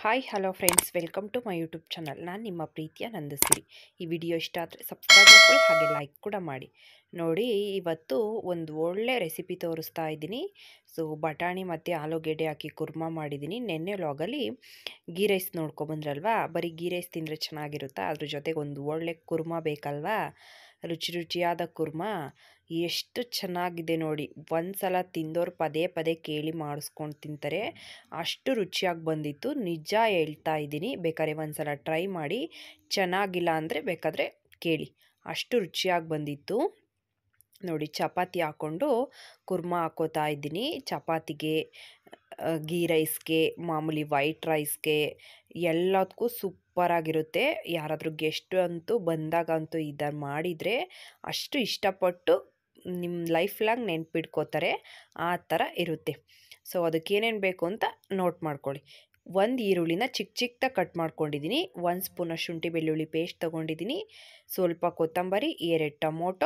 hi hello friends welcome to my YouTube channel ನಾನು ನಿಮ್ಮ ಪ್ರೀತಿಯ ನಂದಸಿರಿ ಈ ವಿಡಿಯೋ ಇಷ್ಟ ಆದರೆ ಸಬ್ಸ್ಕ್ರೈಬ್ ಮಾಡ್ಕೊಳ್ಳಿ ಹಾಗೆ ಲೈಕ್ ಕೂಡ ಮಾಡಿ ನೋಡಿ ಇವತ್ತು ಒಂದು ಒಳ್ಳೆ ರೆಸಿಪಿ ತೋರಿಸ್ತಾ ಇದ್ದೀನಿ ಸೊ ಬಟಾಣಿ ಮತ್ತು ಆಲೂಗೆಡ್ಡೆ ಹಾಕಿ ಕುರ್ಮಾ ಮಾಡಿದ್ದೀನಿ ನೆನ್ನೆ ವ್ಲಾಗಲ್ಲಿ ಗೀ ರೈಸ್ ನೋಡ್ಕೊಬಂದ್ರಲ್ವಾ ಬರೀ ಗೀ ರೈಸ್ ತಿಂದರೆ ಚೆನ್ನಾಗಿರುತ್ತಾ ಅದ್ರ ಜೊತೆಗೆ ಒಂದು ಒಳ್ಳೆ ಕುರ್ಮಾ ಬೇಕಲ್ವಾ ರುಚಿ ರುಚಿಯಾದ ಕುರ್ಮಾ ಎಷ್ಟು ಚೆನ್ನಾಗಿದೆ ನೋಡಿ ಒಂದು ಸಲ ತಿಂದವ್ರು ಪದೇ ಪದೇ ಕೇಳಿ ಮಾಡಿಸ್ಕೊಂಡು ತಿಂತಾರೆ ಅಷ್ಟು ರುಚಿಯಾಗಿ ಬಂದಿತ್ತು ನಿಜ ಹೇಳ್ತಾ ಇದ್ದೀನಿ ಬೇಕಾದ್ರೆ ಒಂದು ಸಲ ಟ್ರೈ ಮಾಡಿ ಚೆನ್ನಾಗಿಲ್ಲ ಅಂದರೆ ಬೇಕಾದರೆ ಕೇಳಿ ಅಷ್ಟು ರುಚಿಯಾಗಿ ಬಂದಿತ್ತು ನೋಡಿ ಚಪಾತಿ ಹಾಕ್ಕೊಂಡು ಕುರ್ಮಾ ಹಾಕೋತಾ ಇದ್ದೀನಿ ಚಪಾತಿಗೆ ಗೀ ರೈಸ್ಗೆ ಮಾಮೂಲಿ ವೈಟ್ ರೈಸ್ಗೆ ಎಲ್ಲದಕ್ಕೂ ಸೂಪರಾಗಿರುತ್ತೆ ಯಾರಾದರೂ ಗೆಸ್ಟ್ ಅಂತೂ ಬಂದಾಗಂತೂ ಇದನ್ನು ಮಾಡಿದರೆ ಅಷ್ಟು ಇಷ್ಟಪಟ್ಟು ನಿಮ್ಮ ಲೈಫ್ ಲಾಂಗ್ ನೆನ್ಪಿಟ್ಕೋತಾರೆ ಆ ಥರ ಇರುತ್ತೆ ಸೊ ಅದಕ್ಕೇನೇನು ಬೇಕು ಅಂತ ನೋಟ್ ಮಾಡ್ಕೊಳ್ಳಿ ಒಂದು ಈರುಳ್ಳಿನ ಚಿಕ್ಕ ಚಿಕ್ಕದಾಗಿ ಕಟ್ ಮಾಡ್ಕೊಂಡಿದ್ದೀನಿ ಒಂದು ಸ್ಪೂನ ಶುಂಠಿ ಬೆಳ್ಳುಳ್ಳಿ ಪೇಸ್ಟ್ ತೊಗೊಂಡಿದ್ದೀನಿ ಸ್ವಲ್ಪ ಕೊತ್ತಂಬರಿ ಎರಡು ಟೊಮೊಟೊ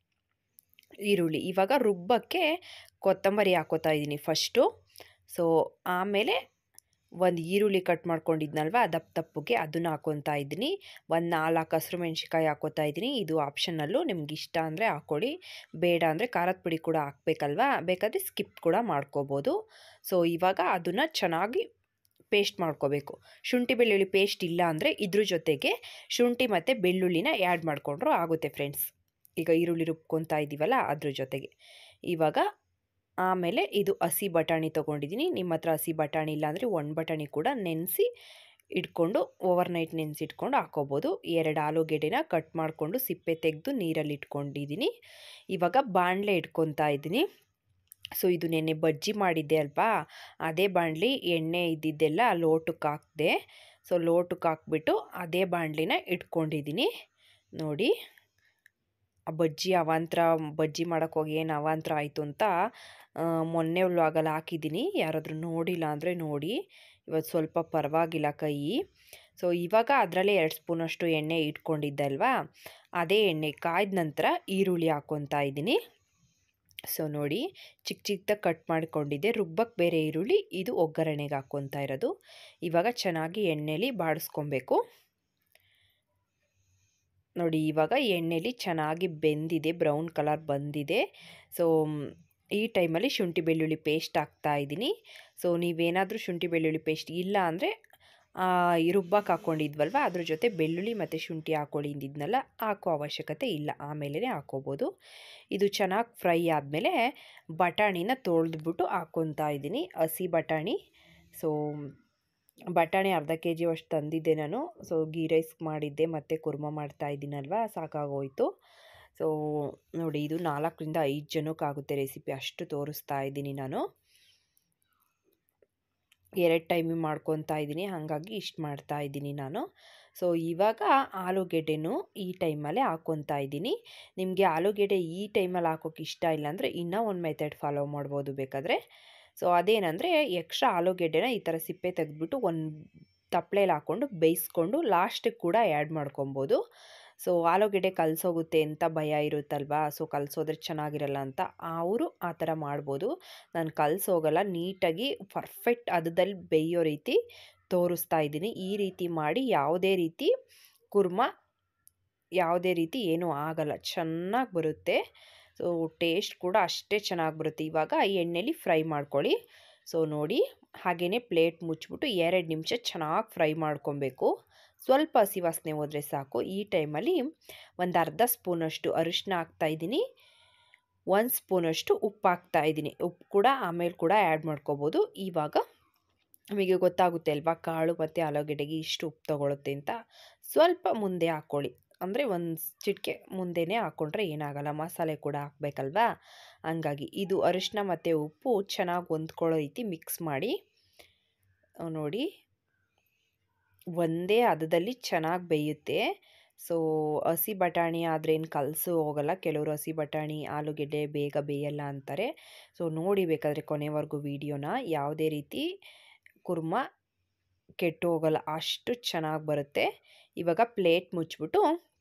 ಈರುಳ್ಳಿ ಇವಾಗ ರುಬ್ಬಕ್ಕೆ ಕೊತ್ತಂಬರಿ ಹಾಕೋತಾ ಇದ್ದೀನಿ ಫಸ್ಟು ಸೊ ಆಮೇಲೆ ಒಂದು ಈರುಳ್ಳಿ ಕಟ್ ಮಾಡ್ಕೊಂಡಿದ್ನಲ್ವ ದಪ್ಪ ತಪ್ಪಗೆ ಅದನ್ನು ಹಾಕೊತಾ ಇದ್ದೀನಿ ಒಂದು ನಾಲ್ಕು ಹಸಿರು ಮೆಣ್ಸಿಕಾಯಿ ಹಾಕೋತಾ ಇದ್ದೀನಿ ಇದು ಆಪ್ಷನಲ್ಲು ನಿಮ್ಗೆ ಇಷ್ಟ ಅಂದರೆ ಹಾಕ್ಕೊಳ್ಳಿ ಬೇಡ ಅಂದರೆ ಖಾರದ ಪುಡಿ ಕೂಡ ಹಾಕ್ಬೇಕಲ್ವಾ ಬೇಕಾದರೆ ಸ್ಕಿಪ್ ಕೂಡ ಮಾಡ್ಕೋಬೋದು ಸೊ ಇವಾಗ ಅದನ್ನು ಚೆನ್ನಾಗಿ ಪೇಸ್ಟ್ ಮಾಡ್ಕೋಬೇಕು ಶುಂಠಿ ಬೆಳ್ಳುಳ್ಳಿ ಪೇಸ್ಟ್ ಇಲ್ಲ ಅಂದರೆ ಇದ್ರ ಜೊತೆಗೆ ಶುಂಠಿ ಮತ್ತು ಬೆಳ್ಳುಳ್ಳಿನ ಆ್ಯಡ್ ಮಾಡಿಕೊಂಡ್ರು ಆಗುತ್ತೆ ಫ್ರೆಂಡ್ಸ್ ಈಗ ಈರುಳ್ಳಿ ರುಬ್ಕೊತಾ ಇದ್ದೀವಲ್ಲ ಅದ್ರ ಜೊತೆಗೆ ಇವಾಗ ಆಮೇಲೆ ಇದು ಹಸಿ ಬಟಾಣಿ ತೊಗೊಂಡಿದ್ದೀನಿ ನಿಮ್ಮ ಹತ್ರ ಹಸಿ ಬಟಾಣಿ ಇಲ್ಲ ಅಂದರೆ ಒಣ ಬಟಾಣಿ ಕೂಡ ನೆನೆಸಿ ಇಟ್ಕೊಂಡು ಓವರ್ ನೈಟ್ ನೆನೆಸಿಟ್ಕೊಂಡು ಹಾಕೋಬೋದು ಎರಡು ಆಲೂಗೆಡ್ಡೆನ ಕಟ್ ಮಾಡಿಕೊಂಡು ಸಿಪ್ಪೆ ತೆಗೆದು ನೀರಲ್ಲಿ ಇಟ್ಕೊಂಡಿದ್ದೀನಿ ಇವಾಗ ಬಾಣಲೆ ಇಟ್ಕೊತಾ ಇದ್ದೀನಿ ಸೊ ಇದು ನೆನ್ನೆ ಬಜ್ಜಿ ಮಾಡಿದ್ದೆ ಅಲ್ವಾ ಅದೇ ಬಾಣಲಿ ಎಣ್ಣೆ ಇದ್ದಿದ್ದೆಲ್ಲ ಲೋಟಕ್ಕೆ ಹಾಕಿದೆ ಸೊ ಲೋಟಕ್ಕೆ ಹಾಕ್ಬಿಟ್ಟು ಅದೇ ಬಾಣಲಿನ ಇಟ್ಕೊಂಡಿದ್ದೀನಿ ನೋಡಿ ಆ ಬಜ್ಜಿ ಅವಾಂತರ ಬಜ್ಜಿ ಮಾಡೋಕ್ಕೆ ಹೋಗಿ ಏನು ಅವಾಂತರ ಆಯಿತು ಅಂತ ಮೊನ್ನೆ ವ್ಲಾಗಲ್ಲಿ ಹಾಕಿದ್ದೀನಿ ಯಾರಾದರೂ ನೋಡಿಲ್ಲ ಅಂದರೆ ನೋಡಿ ಇವತ್ತು ಸ್ವಲ್ಪ ಪರವಾಗಿಲ್ಲ ಕೈ ಸೊ ಇವಾಗ ಅದರಲ್ಲೇ ಎರಡು ಸ್ಪೂನಷ್ಟು ಎಣ್ಣೆ ಇಟ್ಕೊಂಡಿದ್ದಲ್ವಾ ಅದೇ ಎಣ್ಣೆ ಕಾಯ್ದ ನಂತರ ಈರುಳ್ಳಿ ಹಾಕ್ಕೊತಾ ಇದ್ದೀನಿ ಸೊ ನೋಡಿ ಚಿಕ್ಕ ಚಿಕ್ಕದಾಗಿ ಕಟ್ ಮಾಡ್ಕೊಂಡಿದ್ದೆ ರುಬ್ಬಕ್ಕೆ ಬೇರೆ ಈರುಳ್ಳಿ ಇದು ಒಗ್ಗರಣೆಗೆ ಹಾಕ್ಕೊತಾ ಇರೋದು ಇವಾಗ ಚೆನ್ನಾಗಿ ಎಣ್ಣೆಲಿ ಬಾಡಿಸ್ಕೊಬೇಕು ನೋಡಿ ಇವಾಗ ಎಣ್ಣೆಲಿ ಚೆನ್ನಾಗಿ ಬೆಂದಿದೆ ಬ್ರೌನ್ ಕಲರ್ ಬಂದಿದೆ ಸೊ ಈ ಟೈಮಲ್ಲಿ ಶುಂಠಿ ಬೆಳ್ಳುಳ್ಳಿ ಪೇಸ್ಟ್ ಹಾಕ್ತಾ ಇದ್ದೀನಿ ಸೊ ನೀವೇನಾದರೂ ಶುಂಠಿ ಬೆಳ್ಳುಳ್ಳಿ ಪೇಸ್ಟ್ ಇಲ್ಲ ಅಂದರೆ ರುಬ್ಬಕ್ಕೆ ಹಾಕ್ಕೊಂಡಿದ್ವಲ್ವ ಅದ್ರ ಜೊತೆ ಬೆಳ್ಳುಳ್ಳಿ ಮತ್ತು ಶುಂಠಿ ಹಾಕ್ಕೊಳ್ಳಿ ಇಂದಿದ್ನೆಲ್ಲ ಹಾಕೋ ಅವಶ್ಯಕತೆ ಇಲ್ಲ ಆಮೇಲೆ ಹಾಕ್ಕೋಬೋದು ಇದು ಚೆನ್ನಾಗಿ ಫ್ರೈ ಆದಮೇಲೆ ಬಟಾಣಿನ ತೊಳೆದ್ಬಿಟ್ಟು ಹಾಕ್ಕೊತಾ ಇದ್ದೀನಿ ಹಸಿ ಬಟಾಣಿ ಸೊ ಬಟಾಣಿ ಅರ್ಧ ಕೆ ಜಿ ಅಷ್ಟು ತಂದಿದ್ದೆ ನಾನು ಸೊ ಗೀ ರೈಸ್ ಮಾಡಿದ್ದೆ ಮತ್ತು ಕುರ್ಮಾ ಮಾಡ್ತಾ ಇದ್ದೀನಲ್ವ ಸಾಕಾಗೋಯ್ತು ಸೊ ನೋಡಿ ಇದು ನಾಲ್ಕರಿಂದ ಐದು ಜನಕ್ಕಾಗುತ್ತೆ ರೆಸಿಪಿ ಅಷ್ಟು ತೋರಿಸ್ತಾ ಇದ್ದೀನಿ ನಾನು ಎರಡು ಟೈಮಿಗೆ ಮಾಡ್ಕೊತಾ ಇದ್ದೀನಿ ಹಾಗಾಗಿ ಇಷ್ಟು ಮಾಡ್ತಾ ಇದ್ದೀನಿ ನಾನು ಸೊ ಇವಾಗ ಆಲೂಗೆಡ್ಡೆನೂ ಈ ಟೈಮಲ್ಲೇ ಹಾಕ್ಕೊತಾ ಇದ್ದೀನಿ ನಿಮಗೆ ಆಲೂಗೆಡ್ಡೆ ಈ ಟೈಮಲ್ಲಿ ಹಾಕೋಕ್ಕೆ ಇಷ್ಟ ಇಲ್ಲ ಅಂದರೆ ಇನ್ನೂ ಒಂದು ಮೆಥಡ್ ಫಾಲೋ ಮಾಡ್ಬೋದು ಬೇಕಾದರೆ ಸೊ ಅದೇನೆಂದರೆ ಎಕ್ಸ್ಟ್ರಾ ಆಲೂಗೆಡ್ಡೆನ ಈ ಥರ ಸಿಪ್ಪೆ ತೆಗೆದ್ಬಿಟ್ಟು ಒಂದು ತಪ್ಪಲೆಯಲ್ಲಿ ಹಾಕ್ಕೊಂಡು ಬೇಯಿಸ್ಕೊಂಡು ಲಾಸ್ಟಿಗೆ ಕೂಡ ಆ್ಯಡ್ ಮಾಡ್ಕೊಬೋದು ಸೊ ಆಲೂಗೆಡ್ಡೆ ಕಲಸೋಗುತ್ತೆ ಅಂತ ಭಯ ಇರುತ್ತಲ್ವಾ ಸೊ ಕಲಸೋದ್ರೆ ಚೆನ್ನಾಗಿರಲ್ಲ ಅಂತ ಅವರು ಆ ಥರ ಮಾಡ್ಬೋದು ನಾನು ಕಲಸೋಗಲ್ಲ ನೀಟಾಗಿ ಪರ್ಫೆಕ್ಟ್ ಅದದಲ್ಲಿ ಬೇಯೋ ರೀತಿ ತೋರಿಸ್ತಾ ಇದ್ದೀನಿ ಈ ರೀತಿ ಮಾಡಿ ಯಾವುದೇ ರೀತಿ ಕುರ್ಮ ಯಾವುದೇ ರೀತಿ ಏನೂ ಆಗಲ್ಲ ಚೆನ್ನಾಗಿ ಬರುತ್ತೆ ಸೊ ಟೇಸ್ಟ್ ಕೂಡ ಅಷ್ಟೇ ಚೆನ್ನಾಗಿ ಬರುತ್ತೆ ಇವಾಗ ಎಣ್ಣೆಲಿ ಫ್ರೈ ಮಾಡ್ಕೊಳ್ಳಿ ಸೊ ನೋಡಿ ಹಾಗೆಯೇ ಪ್ಲೇಟ್ ಮುಚ್ಚಿಬಿಟ್ಟು ಎರಡು ನಿಮಿಷ ಚೆನ್ನಾಗಿ ಫ್ರೈ ಮಾಡ್ಕೊಬೇಕು ಸ್ವಲ್ಪ ಹಸಿ ವಾಸನೆ ಹೋದರೆ ಸಾಕು ಈ ಟೈಮಲ್ಲಿ ಒಂದು ಅರ್ಧ ಸ್ಪೂನಷ್ಟು ಅರಿಶಿನ ಹಾಕ್ತಾಯಿದ್ದೀನಿ ಒಂದು ಸ್ಪೂನಷ್ಟು ಉಪ್ಪು ಹಾಕ್ತಾಯಿದ್ದೀನಿ ಉಪ್ಪು ಕೂಡ ಆಮೇಲೆ ಕೂಡ ಆ್ಯಡ್ ಮಾಡ್ಕೋಬೋದು ಇವಾಗ ನಿಮಗೆ ಗೊತ್ತಾಗುತ್ತೆ ಅಲ್ವಾ ಕಾಳು ಮತ್ತು ಆಲೂಗೆಡ್ಡೆಗೆ ಇಷ್ಟು ಉಪ್ಪು ತೊಗೊಳುತ್ತೆ ಅಂತ ಸ್ವಲ್ಪ ಮುಂದೆ ಹಾಕ್ಕೊಳ್ಳಿ ಅಂದರೆ ಒಂದು ಚಿಟಿಕೆ ಮುಂದೆನೇ ಹಾಕ್ಕೊಂಡ್ರೆ ಏನಾಗಲ್ಲ ಮಸಾಲೆ ಕೂಡ ಹಾಕಬೇಕಲ್ವಾ ಹಂಗಾಗಿ ಇದು ಅರಿಶಿನ ಮತ್ತು ಉಪ್ಪು ಚೆನ್ನಾಗಿ ಹೊಂದ್ಕೊಳ್ಳೋ ರೀತಿ ಮಿಕ್ಸ್ ಮಾಡಿ ನೋಡಿ ಒಂದೇ ಹದದಲ್ಲಿ ಚೆನ್ನಾಗಿ ಬೇಯುತ್ತೆ ಸೊ ಹಸಿ ಬಟಾಣಿ ಆದರೆ ಏನು ಕಲಸು ಹೋಗಲ್ಲ ಕೆಲವರು ಹಸಿ ಬಟಾಣಿ ಆಲೂಗೆಡ್ಡೆ ಬೇಗ ಬೇಯಲ್ಲ ಅಂತಾರೆ ಸೊ ನೋಡಿ ಬೇಕಾದರೆ ಕೊನೆವರೆಗೂ ವೀಡಿಯೋನ ಯಾವುದೇ ರೀತಿ ಕುರ್ಮ ಕೆಟ್ಟು ಹೋಗಲ್ಲ ಅಷ್ಟು ಚೆನ್ನಾಗಿ ಬರುತ್ತೆ ಇವಾಗ ಪ್ಲೇಟ್ ಮುಚ್ಚಿಬಿಟ್ಟು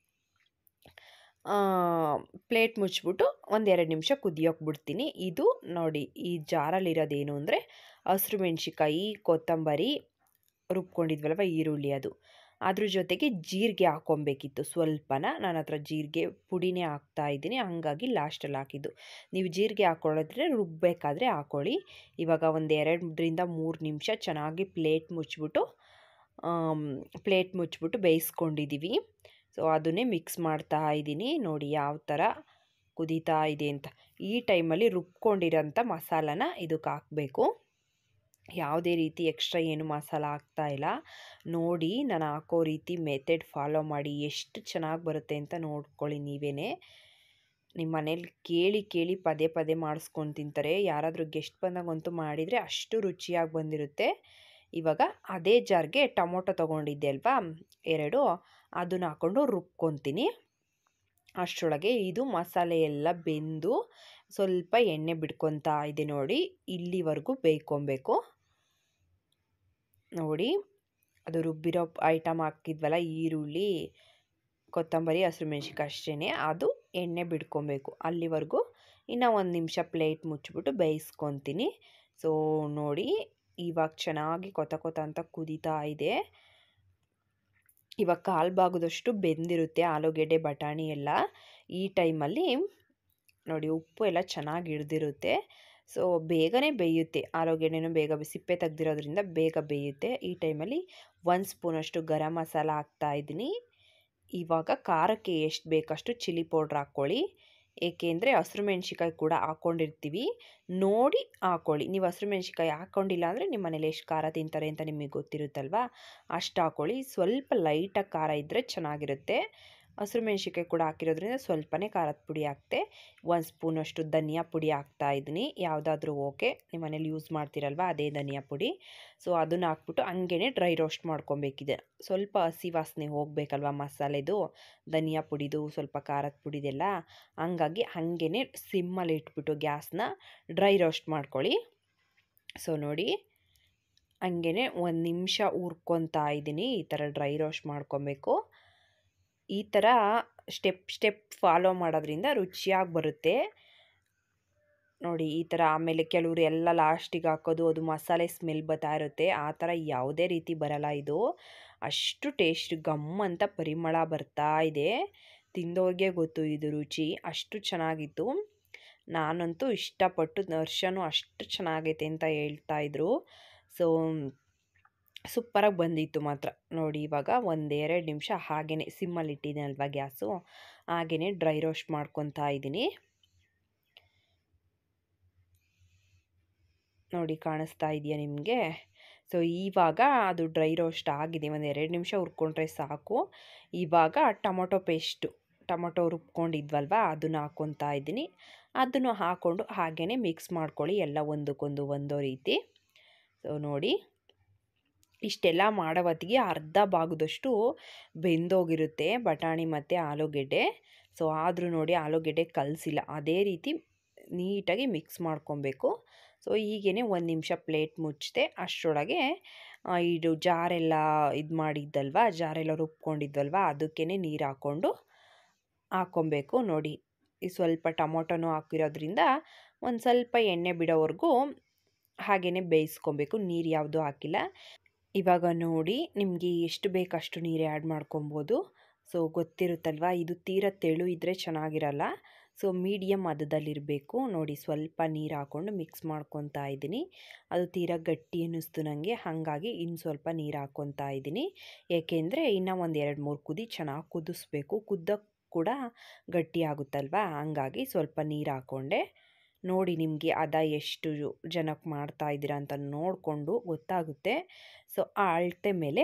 ಪ್ಲೇಟ್ ಮುಚ್ಚಿಬಿಟ್ಟು ಒಂದೆರಡು ನಿಮಿಷ ಕುದಿಯೋಕೆ ಬಿಡ್ತೀನಿ ಇದು ನೋಡಿ ಈ ಜಾರಲ್ಲಿರೋದೇನು ಅಂದರೆ ಹಸಿರು ಮೆಣ್ಸಿಕಾಯಿ ಕೊತ್ತಂಬರಿ ರುಬ್ಕೊಂಡಿದ್ವಲ್ವ ಈರುಳ್ಳಿ ಅದು ಅದ್ರ ಜೊತೆಗೆ ಜೀರಿಗೆ ಹಾಕ್ಕೊಬೇಕಿತ್ತು ಸ್ವಲ್ಪನ ನನ್ನ ಹತ್ರ ಜೀರಿಗೆ ಪುಡಿನೇ ಹಾಕ್ತಾ ಇದ್ದೀನಿ ಹಂಗಾಗಿ ಲಾಸ್ಟಲ್ಲಿ ಹಾಕಿದ್ದು ನೀವು ಜೀರಿಗೆ ಹಾಕ್ಕೊಳ್ಳೋದ್ರೆ ರುಬ್ಬಬೇಕಾದ್ರೆ ಹಾಕ್ಕೊಳ್ಳಿ ಇವಾಗ ಒಂದು ಎರಡರಿಂದ ಮೂರು ನಿಮಿಷ ಚೆನ್ನಾಗಿ ಪ್ಲೇಟ್ ಮುಚ್ಚಿಬಿಟ್ಟು ಪ್ಲೇಟ್ ಮುಚ್ಚಿಬಿಟ್ಟು ಬೇಯಿಸ್ಕೊಂಡಿದ್ದೀವಿ ಸೊ ಅದನ್ನೇ ಮಿಕ್ಸ್ ಮಾಡ್ತಾ ಇದ್ದೀನಿ ನೋಡಿ ಯಾವ ಥರ ಕುದೀತಾ ಇದೆ ಅಂತ ಈ ಟೈಮಲ್ಲಿ ರುಬ್ಕೊಂಡಿರೋಂಥ ಮಸಾಲಾನ ಇದಕ್ಕೆ ಹಾಕಬೇಕು ಯಾವುದೇ ರೀತಿ ಎಕ್ಸ್ಟ್ರಾ ಏನು ಮಸಾಲ ಹಾಕ್ತಾ ಇಲ್ಲ ನೋಡಿ ನಾನು ಹಾಕೋ ರೀತಿ ಮೆಥಡ್ ಫಾಲೋ ಮಾಡಿ ಎಷ್ಟು ಚೆನ್ನಾಗಿ ಬರುತ್ತೆ ಅಂತ ನೋಡ್ಕೊಳ್ಳಿ ನೀವೇ ನಿಮ್ಮ ಮನೇಲಿ ಕೇಳಿ ಕೇಳಿ ಪದೇ ಪದೇ ಮಾಡಿಸ್ಕೊಂಡು ತಿಂತಾರೆ ಯಾರಾದರೂ ಗೆಸ್ಟ್ ಬಂದಾಗಂತೂ ಮಾಡಿದರೆ ಅಷ್ಟು ರುಚಿಯಾಗಿ ಬಂದಿರುತ್ತೆ ಇವಾಗ ಅದೇ ಜಾರ್ಗೆ ಟೊಮೊಟೊ ತೊಗೊಂಡಿದ್ದೆ ಅಲ್ವಾ ಎರಡು ಅದನ್ನ ಹಾಕ್ಕೊಂಡು ರುಬ್ಕೊತೀನಿ ಅಷ್ಟರೊಳಗೆ ಇದು ಮಸಾಲೆ ಎಲ್ಲ ಬೆಂದು ಸ್ವಲ್ಪ ಎಣ್ಣೆ ಬಿಡ್ಕೊತಾ ಇದೆ ನೋಡಿ ಇಲ್ಲಿವರೆಗೂ ಬೇಯ್ಕೊಬೇಕು ನೋಡಿ ಅದು ರುಬ್ಬಿರೋ ಐಟಮ್ ಹಾಕಿದ್ವಲ್ಲ ಈರುಳ್ಳಿ ಕೊತ್ತಂಬರಿ ಹಸಿರು ಮೆಣಸಿನ್ಕಾಯಿ ಅಷ್ಟೇ ಅದು ಎಣ್ಣೆ ಬಿಡ್ಕೊಬೇಕು ಅಲ್ಲಿವರೆಗೂ ಇನ್ನು ಒಂದು ನಿಮಿಷ ಪ್ಲೇಟ್ ಮುಚ್ಚಿಬಿಟ್ಟು ಬೇಯಿಸ್ಕೊತೀನಿ ಸೊ ನೋಡಿ ಇವಾಗ ಚೆನ್ನಾಗಿ ಕೊತ ಕೊತ ಅಂತ ಕುದೀತಾ ಇದೆ ಇವಾಗ ಕಾಲು ಭಾಗದಷ್ಟು ಬೆಂದಿರುತ್ತೆ ಆಲೂಗೆಡ್ಡೆ ಬಟಾಣಿ ಎಲ್ಲ ಈ ಟೈಮಲ್ಲಿ ನೋಡಿ ಉಪ್ಪು ಎಲ್ಲ ಚೆನ್ನಾಗಿ ಹಿಡ್ದಿರುತ್ತೆ ಸೊ ಬೇಗನೆ ಬೇಯುತ್ತೆ ಆಲೂಗೆಡ್ಡೆನೂ ಬೇಗ ಸಿಪ್ಪೆ ತೆಗ್ದಿರೋದ್ರಿಂದ ಬೇಗ ಬೇಯುತ್ತೆ ಈ ಟೈಮಲ್ಲಿ ಒಂದು ಸ್ಪೂನಷ್ಟು ಗರಂ ಮಸಾಲ ಹಾಕ್ತಾಯಿದ್ದೀನಿ ಇವಾಗ ಖಾರಕ್ಕೆ ಎಷ್ಟು ಬೇಕಷ್ಟು ಚಿಲ್ಲಿ ಪೌಡ್ರ್ ಹಾಕ್ಕೊಳ್ಳಿ ಏಕೆಂದರೆ ಹಸಿರು ಮೆಣ್ಸಿಕಾಯಿ ಕೂಡ ಹಾಕ್ಕೊಂಡಿರ್ತೀವಿ ನೋಡಿ ಹಾಕ್ಕೊಳ್ಳಿ ನೀವು ಹಸಿರು ಮೆಣ್ಸಿಕಾಯಿ ಹಾಕ್ಕೊಂಡಿಲ್ಲ ಅಂದರೆ ನಿಮ್ಮ ಮನೇಲಿ ಎಷ್ಟು ಖಾರ ತಿಂತಾರೆ ಅಂತ ನಿಮಗೆ ಗೊತ್ತಿರುತ್ತಲ್ವ ಅಷ್ಟು ಹಾಕ್ಕೊಳ್ಳಿ ಸ್ವಲ್ಪ ಲೈಟಾಗಿ ಖಾರ ಇದ್ದರೆ ಚೆನ್ನಾಗಿರುತ್ತೆ ಹಸಿರು ಮೆಣ್ಸಿಕಾಯಿ ಕೂಡ ಹಾಕಿರೋದ್ರಿಂದ ಸ್ವಲ್ಪನೇ ಖಾರದ ಪುಡಿ ಹಾಕ್ತೆ ಒಂದು ಸ್ಪೂನಷ್ಟು ಧನಿಯಾ ಪುಡಿ ಹಾಕ್ತಾ ಇದ್ದೀನಿ ಯಾವುದಾದ್ರೂ ಓಕೆ ನಿಮ್ಮ ಮನೇಲಿ ಯೂಸ್ ಮಾಡ್ತೀರಲ್ವ ಅದೇ ಧನಿಯಾ ಪುಡಿ ಸೊ ಅದನ್ನು ಹಾಕ್ಬಿಟ್ಟು ಹಂಗೇ ಡ್ರೈ ರೋಸ್ಟ್ ಮಾಡ್ಕೊಬೇಕಿದೆ ಸ್ವಲ್ಪ ಹಸಿ ವಾಸನೆ ಹೋಗಬೇಕಲ್ವ ಮಸಾಲೆದು ಧನಿಯಾ ಪುಡಿದು ಸ್ವಲ್ಪ ಖಾರದ ಪುಡಿದೆಲ್ಲ ಹಂಗಾಗಿ ಹಾಗೇ ಸಿಮ್ಮಲ್ಲಿ ಇಟ್ಬಿಟ್ಟು ಗ್ಯಾಸ್ನ ಡ್ರೈ ರೋಸ್ಟ್ ಮಾಡ್ಕೊಳ್ಳಿ ಸೊ ನೋಡಿ ಹಂಗೇ ಒಂದು ನಿಮಿಷ ಹುರ್ಕೊತಾ ಇದ್ದೀನಿ ಈ ಥರ ಡ್ರೈ ರೋಸ್ಟ್ ಮಾಡ್ಕೊಬೇಕು ಈ ಥರ ಸ್ಟೆಪ್ ಸ್ಟೆಪ್ ಫಾಲೋ ಮಾಡೋದ್ರಿಂದ ರುಚಿಯಾಗಿ ಬರುತ್ತೆ ನೋಡಿ ಈ ಥರ ಆಮೇಲೆ ಕೆಲವರು ಎಲ್ಲ ಲಾಸ್ಟಿಗೆ ಹಾಕೋದು ಅದು ಮಸಾಲೆ ಸ್ಮೆಲ್ ಬರ್ತಾ ಇರುತ್ತೆ ಆ ಥರ ಯಾವುದೇ ರೀತಿ ಬರಲ್ಲ ಇದು ಅಷ್ಟು ಟೇಸ್ಟ್ ಗಮ್ ಅಂತ ಪರಿಮಳ ಬರ್ತಾ ಇದೆ ತಿಂದವ್ರಿಗೆ ಗೊತ್ತು ಇದು ರುಚಿ ಅಷ್ಟು ಚೆನ್ನಾಗಿತ್ತು ನಾನಂತೂ ಇಷ್ಟಪಟ್ಟು ನರ್ಷನು ಅಷ್ಟು ಚೆನ್ನಾಗೈತೆ ಅಂತ ಹೇಳ್ತಾಯಿದ್ರು ಸೊ ಸೂಪರಾಗಿ ಬಂದಿತ್ತು ಮಾತ್ರ ನೋಡಿ ಇವಾಗ ಒಂದೆರಡು ನಿಮಿಷ ಹಾಗೇ ಸಿಮ್ಮಲ್ಲಿ ಇಟ್ಟಿದ್ದೀನಿ ಅಲ್ವಾ ಗ್ಯಾಸು ಹಾಗೇ ಡ್ರೈ ರೋಸ್ಟ್ ಮಾಡ್ಕೊತಾ ಇದ್ದೀನಿ ನೋಡಿ ಕಾಣಿಸ್ತಾ ಇದೆಯಾ ನಿಮಗೆ ಸೊ ಇವಾಗ ಅದು ಡ್ರೈ ರೋಸ್ಟ್ ಆಗಿದೆ ಒಂದು ಎರಡು ನಿಮಿಷ ಹುರ್ಕೊಂಡ್ರೆ ಸಾಕು ಇವಾಗ ಟೊಮೊಟೊ ಪೇಸ್ಟು ಟೊಮೊಟೊ ರುಬ್ಕೊಂಡಿದ್ವಲ್ವ ಅದನ್ನು ಹಾಕ್ಕೊತಾ ಇದ್ದೀನಿ ಅದನ್ನು ಹಾಕ್ಕೊಂಡು ಹಾಗೇ ಮಿಕ್ಸ್ ಮಾಡ್ಕೊಳ್ಳಿ ಎಲ್ಲ ಒಂದಕ್ಕೊಂದು ಒಂದೋ ರೀತಿ ಸೊ ನೋಡಿ ಇಷ್ಟೆಲ್ಲ ಮಾಡೋ ಹೊತ್ತಿಗೆ ಅರ್ಧ ಭಾಗದಷ್ಟು ಬೆಂದೋಗಿರುತ್ತೆ ಬಟಾಣಿ ಮತ್ತು ಆಲೂಗೆಡ್ಡೆ ಸೊ ಆದರೂ ನೋಡಿ ಆಲೂಗೆಡ್ಡೆ ಕಲಸಿಲ್ಲ ಅದೇ ರೀತಿ ನೀಟಾಗಿ ಮಿಕ್ಸ್ ಮಾಡ್ಕೊಬೇಕು ಸೊ ಹೀಗೇ ಒಂದು ನಿಮಿಷ ಪ್ಲೇಟ್ ಮುಚ್ಚದೆ ಅಷ್ಟರೊಳಗೆ ಇದು ಜಾರೆಲ್ಲ ಇದು ಮಾಡಿದ್ದಲ್ವ ಜಾರೆಲ್ಲ ರುಬ್ಕೊಂಡಿದ್ವಲ್ವ ಅದಕ್ಕೇ ನೀರು ಹಾಕ್ಕೊಂಡು ಹಾಕ್ಕೊಬೇಕು ನೋಡಿ ಈ ಸ್ವಲ್ಪ ಟೊಮೊಟೊನೂ ಹಾಕಿರೋದ್ರಿಂದ ಒಂದು ಸ್ವಲ್ಪ ಎಣ್ಣೆ ಬಿಡೋವರೆಗೂ ಹಾಗೇ ಬೇಯಿಸ್ಕೊಬೇಕು ನೀರು ಯಾವುದೂ ಹಾಕಿಲ್ಲ ಇವಾಗ ನೋಡಿ ನಿಮಗೆ ಎಷ್ಟು ಬೇಕಷ್ಟು ನೀರು ಆ್ಯಡ್ ಮಾಡ್ಕೊಬೋದು ಸೊ ಗೊತ್ತಿರುತ್ತಲ್ವ ಇದು ತೀರ ತೆಳು ಇದ್ದರೆ ಚೆನ್ನಾಗಿರಲ್ಲ ಸೊ ಮೀಡಿಯಮ್ ಹದದಲ್ಲಿರಬೇಕು ನೋಡಿ ಸ್ವಲ್ಪ ನೀರು ಹಾಕ್ಕೊಂಡು ಮಿಕ್ಸ್ ಮಾಡ್ಕೊತಾ ಇದ್ದೀನಿ ಅದು ತೀರಾ ಗಟ್ಟಿ ಅನ್ನಿಸ್ತು ನನಗೆ ಹಾಗಾಗಿ ಇನ್ನು ಸ್ವಲ್ಪ ನೀರು ಹಾಕ್ಕೊತಾ ಇದ್ದೀನಿ ಏಕೆಂದರೆ ಇನ್ನೂ ಒಂದು ಎರಡು ಮೂರು ಕುದಿ ಚೆನ್ನಾಗಿ ಕುದಿಸ್ಬೇಕು ಕುದ್ದ ಕೂಡ ಗಟ್ಟಿ ಆಗುತ್ತಲ್ವ ಹಂಗಾಗಿ ಸ್ವಲ್ಪ ನೀರು ಹಾಕ್ಕೊಂಡೆ ನೋಡಿ ನಿಮಗೆ ಅದ ಎಷ್ಟು ಜನಕ್ಕೆ ಮಾಡ್ತಾ ಇದ್ದೀರಾ ಅಂತ ನೋಡಿಕೊಂಡು ಗೊತ್ತಾಗುತ್ತೆ ಸೊ ಆ ಅಳತೆ ಮೇಲೆ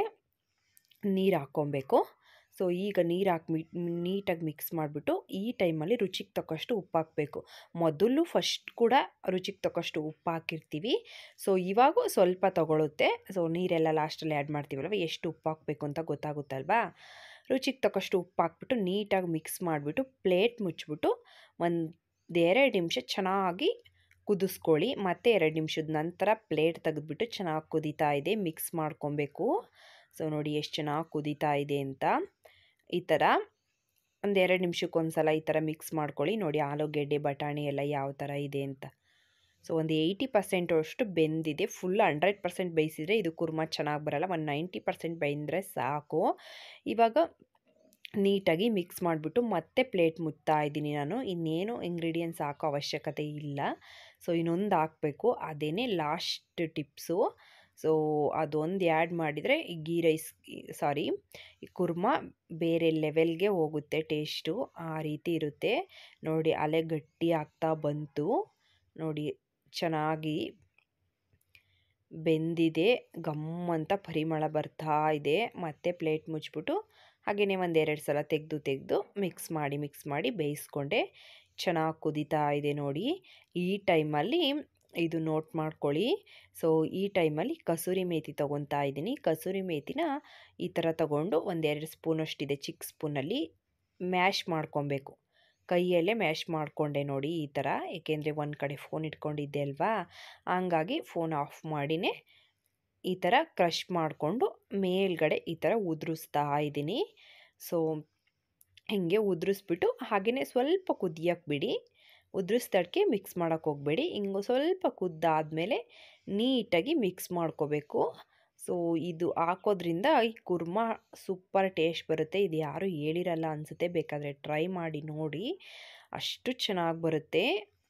ನೀರು ಹಾಕ್ಕೊಬೇಕು ಸೊ ಈಗ ನೀರು ಹಾಕಿ ನೀಟಾಗಿ ಮಿಕ್ಸ್ ಮಾಡಿಬಿಟ್ಟು ಈ ಟೈಮಲ್ಲಿ ರುಚಿಗೆ ತಕ್ಕಷ್ಟು ಉಪ್ಪು ಹಾಕಬೇಕು ಮೊದಲು ಫಸ್ಟ್ ಕೂಡ ರುಚಿಗೆ ತಕ್ಕಷ್ಟು ಉಪ್ಪು ಹಾಕಿರ್ತೀವಿ ಸೊ ಇವಾಗೂ ಸ್ವಲ್ಪ ತಗೊಳುತ್ತೆ ಸೊ ನೀರೆಲ್ಲ ಲಾಸ್ಟಲ್ಲಿ ಆ್ಯಡ್ ಮಾಡ್ತೀವಲ್ವ ಎಷ್ಟು ಉಪ್ಪು ಹಾಕಬೇಕು ಅಂತ ಗೊತ್ತಾಗುತ್ತಲ್ವಾ ರುಚಿಗೆ ತಕ್ಕಷ್ಟು ಉಪ್ಪು ಹಾಕ್ಬಿಟ್ಟು ನೀಟಾಗಿ ಮಿಕ್ಸ್ ಮಾಡಿಬಿಟ್ಟು ಪ್ಲೇಟ್ ಮುಚ್ಚಿಬಿಟ್ಟು ಒಂದು ಎರಡು ನಿಮಿಷ ಚೆನ್ನಾಗಿ ಕುದಿಸ್ಕೊಳ್ಳಿ ಮತ್ತು ಎರಡು ನಿಮಿಷದ ನಂತರ ಪ್ಲೇಟ್ ತೆಗೆದ್ಬಿಟ್ಟು ಚೆನ್ನಾಗಿ ಕುದೀತಾ ಇದೆ ಮಿಕ್ಸ್ ಮಾಡ್ಕೊಬೇಕು ಸೊ ನೋಡಿ ಎಷ್ಟು ಚೆನ್ನಾಗಿ ಕುದೀತಾ ಇದೆ ಅಂತ ಈ ಥರ ಒಂದು ಎರಡು ನಿಮಿಷಕ್ಕೊಂದು ಸಲ ಈ ಥರ ಮಿಕ್ಸ್ ಮಾಡ್ಕೊಳ್ಳಿ ನೋಡಿ ಆಲೂಗೆಡ್ಡೆ ಬಟಾಣಿ ಎಲ್ಲ ಯಾವ ಥರ ಇದೆ ಅಂತ ಸೊ ಒಂದು ಏಯ್ಟಿ ಪರ್ಸೆಂಟ್ ಅಷ್ಟು ಬೆಂದಿದೆ ಫುಲ್ ಹಂಡ್ರೆಡ್ ಪರ್ಸೆಂಟ್ ಬೇಯಿಸಿದರೆ ಇದು ಕುರ್ಮ ಚೆನ್ನಾಗಿ ಬರಲ್ಲ ಒಂದು ನೈಂಟಿ ಪರ್ಸೆಂಟ್ ಬೆಂದರೆ ಸಾಕು ಇವಾಗ ನೀಟಾಗಿ ಮಿಕ್ಸ್ ಮಾಡಿಬಿಟ್ಟು ಮತ್ತೆ ಪ್ಲೇಟ್ ಮುಚ್ತಾ ಇದ್ದೀನಿ ನಾನು ಇನ್ನೇನು ಇಂಗ್ರೀಡಿಯೆಂಟ್ಸ್ ಹಾಕೋ ಅವಶ್ಯಕತೆ ಇಲ್ಲ ಸೊ ಇನ್ನೊಂದು ಹಾಕಬೇಕು ಅದೇ ಲಾಸ್ಟ್ ಟಿಪ್ಸು ಸೊ ಅದೊಂದು ಆ್ಯಡ್ ಮಾಡಿದರೆ ಈ ಗೀ ರೈಸ್ ಸಾರಿ ಈ ಕುರ್ಮ ಬೇರೆ ಲೆವೆಲ್ಗೆ ಹೋಗುತ್ತೆ ಟೇಸ್ಟು ಆ ರೀತಿ ಇರುತ್ತೆ ನೋಡಿ ಅಲೆ ಗಟ್ಟಿ ಆಗ್ತಾ ಬಂತು ನೋಡಿ ಚೆನ್ನಾಗಿ ಬೆಂದಿದೆ ಗಮ್ ಅಂತ ಪರಿಮಳ ಬರ್ತಾ ಇದೆ ಮತ್ತೆ ಪ್ಲೇಟ್ ಮುಚ್ಚಿಬಿಟ್ಟು ಹಾಗೆಯೇ ಒಂದೆರಡು ಸಲ ತೆಗೆದು ತೆಗೆದು ಮಿಕ್ಸ್ ಮಾಡಿ ಮಿಕ್ಸ್ ಮಾಡಿ ಬೇಯಿಸ್ಕೊಂಡೆ ಚೆನ್ನಾಗಿ ಕುದೀತಾ ಇದೆ ನೋಡಿ ಈ ಟೈಮಲ್ಲಿ ಇದು ನೋಟ್ ಮಾಡ್ಕೊಳ್ಳಿ ಸೊ ಈ ಟೈಮಲ್ಲಿ ಕಸೂರಿ ಮೇಥಿ ತೊಗೊತಾ ಇದ್ದೀನಿ ಕಸೂರಿ ಮೇಥಿನ ಈ ಥರ ತಗೊಂಡು ಒಂದೆರಡು ಸ್ಪೂನಷ್ಟಿದೆ ಚಿಕ್ಕ ಸ್ಪೂನಲ್ಲಿ ಮ್ಯಾಶ್ ಮಾಡ್ಕೊಬೇಕು ಕೈಯಲ್ಲೇ ಮ್ಯಾಶ್ ಮಾಡಿಕೊಂಡೆ ನೋಡಿ ಈ ಥರ ಏಕೆಂದರೆ ಒಂದು ಕಡೆ ಫೋನ್ ಇಟ್ಕೊಂಡಿದ್ದೆ ಅಲ್ವಾ ಹಂಗಾಗಿ ಫೋನ್ ಆಫ್ ಮಾಡಿನೇ ಈ ಥರ ಕ್ರಷ್ ಮಾಡಿಕೊಂಡು ಮೇಲ್ಗಡೆ ಈ ಥರ ಉದುರಿಸ್ತಾ ಇದ್ದೀನಿ ಸೊ ಹಿಂಗೆ ಉದುರಿಸ್ಬಿಟ್ಟು ಹಾಗೆಯೇ ಸ್ವಲ್ಪ ಕುದಿಯೋಕ್ಕೆ ಬಿಡಿ ಉದುರಿಸ್ದಕ್ಕೆ ಮಿಕ್ಸ್ ಮಾಡೋಕ್ಕೆ ಹೋಗಬೇಡಿ ಹಿಂಗೆ ಸ್ವಲ್ಪ ಕುದ್ದಾದಮೇಲೆ ನೀಟಾಗಿ ಮಿಕ್ಸ್ ಮಾಡ್ಕೋಬೇಕು ಸೊ ಇದು ಹಾಕೋದ್ರಿಂದ ಈ ಕುರ್ಮ ಸೂಪರ್ ಟೇಸ್ಟ್ ಬರುತ್ತೆ ಇದು ಯಾರೂ ಹೇಳಿರಲ್ಲ ಅನಿಸುತ್ತೆ ಬೇಕಾದರೆ ಟ್ರೈ ಮಾಡಿ ನೋಡಿ ಅಷ್ಟು ಚೆನ್ನಾಗಿ ಬರುತ್ತೆ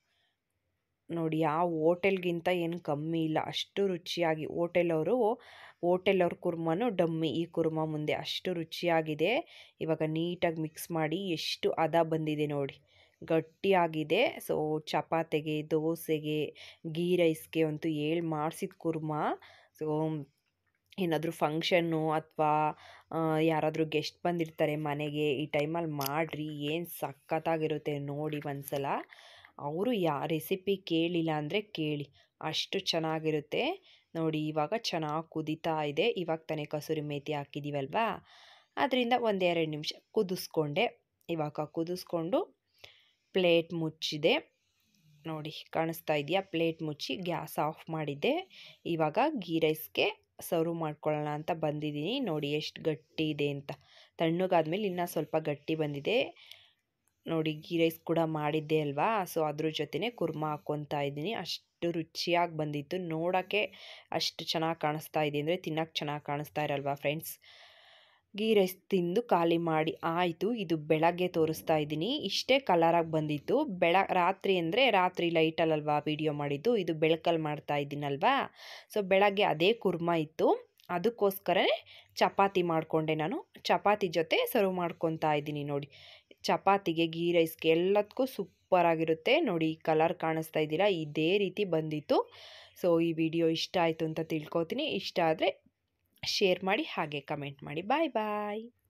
ನೋಡಿ ಯಾವ ಹೋಟೆಲ್ಗಿಂತ ಏನು ಕಮ್ಮಿ ಇಲ್ಲ ಅಷ್ಟು ರುಚಿಯಾಗಿ ಹೋಟೆಲವರು ಹೋಟೆಲವ್ರ ಕುರ್ಮನೂ ಡಮ್ಮಿ ಈ ಕುರ್ಮ ಮುಂದೆ ಅಷ್ಟು ರುಚಿಯಾಗಿದೆ ಇವಾಗ ನೀಟಾಗಿ ಮಿಕ್ಸ್ ಮಾಡಿ ಎಷ್ಟು ಹದ ಬಂದಿದೆ ನೋಡಿ ಗಟ್ಟಿಯಾಗಿದೆ ಸೊ ಚಪಾತಿಗೆ ದೋಸೆಗೆ ಗೀ ರೈಸ್ಗೆ ಅಂತೂ ಹೇಳಿ ಮಾಡಿಸಿದ ಕುರ್ಮ ಸೊ ಏನಾದರೂ ಫಂಕ್ಷನ್ನು ಅಥವಾ ಯಾರಾದರೂ ಗೆಸ್ಟ್ ಬಂದಿರ್ತಾರೆ ಮನೆಗೆ ಈ ಟೈಮಲ್ಲಿ ಮಾಡಿರಿ ಏನು ಸಖತ್ತಾಗಿರುತ್ತೆ ನೋಡಿ ಒಂದ್ಸಲ ಅವರು ಯಾ ರೆಸಿಪಿ ಕೇಳಿಲ್ಲ ಅಂದರೆ ಕೇಳಿ ಅಷ್ಟು ಚೆನ್ನಾಗಿರುತ್ತೆ ನೋಡಿ ಇವಾಗ ಚೆನ್ನಾಗಿ ಕುದೀತಾ ಇದೆ ಇವಾಗ ತಾನೇ ಕಸೂರಿ ಮೇಥಿ ಹಾಕಿದ್ದೀವಲ್ವಾ ಅದರಿಂದ ಒಂದೆರಡು ನಿಮಿಷ ಕುದಿಸ್ಕೊಂಡೆ ಇವಾಗ ಕುದಿಸ್ಕೊಂಡು ಪ್ಲೇಟ್ ಮುಚ್ಚಿದೆ ನೋಡಿ ಕಾಣಿಸ್ತಾ ಇದೆಯಾ ಪ್ಲೇಟ್ ಮುಚ್ಚಿ ಗ್ಯಾಸ್ ಆಫ್ ಮಾಡಿದ್ದೆ ಇವಾಗ ಗೀ ರೈಸ್ಗೆ ಸರ್ವ್ ಮಾಡ್ಕೊಳ್ಳೋಣ ಅಂತ ಬಂದಿದ್ದೀನಿ ನೋಡಿ ಎಷ್ಟು ಗಟ್ಟಿ ಇದೆ ಅಂತ ತಣ್ಣಗಾದ್ಮೇಲೆ ಇನ್ನೂ ಸ್ವಲ್ಪ ಗಟ್ಟಿ ಬಂದಿದೆ ನೋಡಿ ಗೀ ರೈಸ್ ಕೂಡ ಮಾಡಿದ್ದೆ ಅಲ್ವಾ ಸೊ ಅದ್ರ ಜೊತೆನೇ ಕುರ್ಮ ಹಾಕ್ಕೊತಾ ಇದ್ದೀನಿ ಅಷ್ಟು ರುಚಿಯಾಗಿ ಬಂದಿತ್ತು ನೋಡೋಕ್ಕೆ ಅಷ್ಟು ಚೆನ್ನಾಗಿ ಕಾಣಿಸ್ತಾ ಇದೆ ಅಂದರೆ ತಿನ್ನೋಕ್ಕೆ ಚೆನ್ನಾಗಿ ಕಾಣಿಸ್ತಾ ಇರಲ್ವಾ ಫ್ರೆಂಡ್ಸ್ ಗೀ ರೈಸ್ ತಿಂದು ಖಾಲಿ ಮಾಡಿ ಆಯಿತು ಇದು ಬೆಳಗ್ಗೆ ತೋರಿಸ್ತಾ ಇದ್ದೀನಿ ಇಷ್ಟೇ ಕಲರಾಗಿ ಬಂದಿತ್ತು ಬೆಳ ರಾತ್ರಿ ಅಂದರೆ ರಾತ್ರಿ ಲೈಟಲ್ಲಲ್ವಾ ವೀಡಿಯೋ ಮಾಡಿದ್ದು ಇದು ಬೆಳಕಲ್ಲಿ ಮಾಡ್ತಾ ಇದ್ದೀನಲ್ವಾ ಸೊ ಬೆಳಗ್ಗೆ ಅದೇ ಕುರ್ಮ ಇತ್ತು ಅದಕ್ಕೋಸ್ಕರನೇ ಚಪಾತಿ ಮಾಡಿಕೊಂಡೆ ನಾನು ಚಪಾತಿ ಜೊತೆ ಸರ್ವ್ ಮಾಡ್ಕೊತಾ ಇದ್ದೀನಿ ನೋಡಿ ಚಪಾತಿಗೆ ಗೀ ರೈಸ್ಗೆ ಎಲ್ಲದಕ್ಕೂ ಸೂಪರಾಗಿರುತ್ತೆ ನೋಡಿ ಕಲರ್ ಕಾಣಿಸ್ತಾ ಇದ್ದೀರಾ ಇದೇ ರೀತಿ ಬಂದಿತ್ತು ಸೊ ಈ ವಿಡಿಯೋ ಇಷ್ಟ ಆಯಿತು ಅಂತ ತಿಳ್ಕೊತೀನಿ ಇಷ್ಟ ಆದರೆ ಶೇರ್ ಮಾಡಿ ಹಾಗೆ ಕಮೆಂಟ್ ಮಾಡಿ ಬಾಯ್ ಬಾಯ್